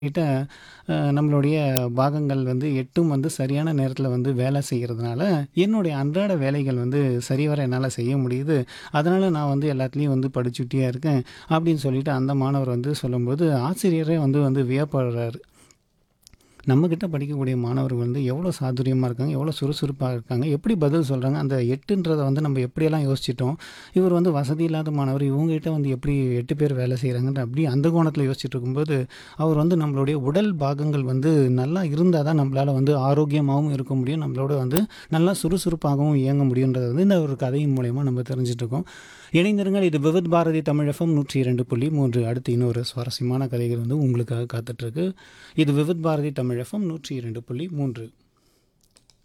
கிட்ட அ நம்மளுடைய பாகங்கள் வந்து 8ம் வந்து சரியான நேரத்தில வந்து வேலை செய்கிறதுனால, என்னுடைய அன்றாட வேலைகள் வந்து சரிவர என்னால செய்ய முடியுது. அதனால நான் வந்து எல்லாத்துலயும் வந்து படிச்சுட்டே இருக்கேன். அப்படின்னு சொல்லிட்டு அந்த மாணவர் வந்து சொல்லும்போது, ஆசிரியரே வந்து வந்து வியப்படுறாரு. நம்மகிட்ட படிக்கக்கூடிய மாணவர்கள் வந்து எவ்வளோ சாதுரியமா இருக்காங்க, எவ்வளோ சுறுசுறுப்பா இருக்காங்க, எப்படி பதில் சொல்றாங்க, அந்த 8ன்றத வந்து நம்ம எப்படியெல்லாம் யோசிச்சுட்டோம். இவர் வந்து வசதி இல்லாத மாணவர், இவங்ககிட்ட வந்து எப்படி 8 பேர் வேலை செய்றாங்கன்ற அப்படி அந்த கோணத்தில யோசிச்சுட்டு இருக்கும்போது, அவர் வந்து நம்மளுடைய உடல் பாகங்கள் வந்து நல்லா இருந்தா தான் நம்மளால வந்து ஆரோக்கியமாவும் இருக்க முடியும். நம்மளோட வந்து நல்லா சுறுசுறுப்பாகவும் இயங்க முடியுன்றத வந்து இந்த ஒரு கதையின் மூலியமா நம்ம தெரிஞ்சுட்டுருக்கோம். இணைந்திருங்கள். இது விவித் பாரதி தமிழ் எஃப்எம் 102.3 அடுத்து இன்னொரு சுவாரஸ்யமான கதைகள் வந்து உங்களுக்காக காத்துட்ருக்கு. இது விவித் பாரதி தமிழ் எஃப்எம் 102.3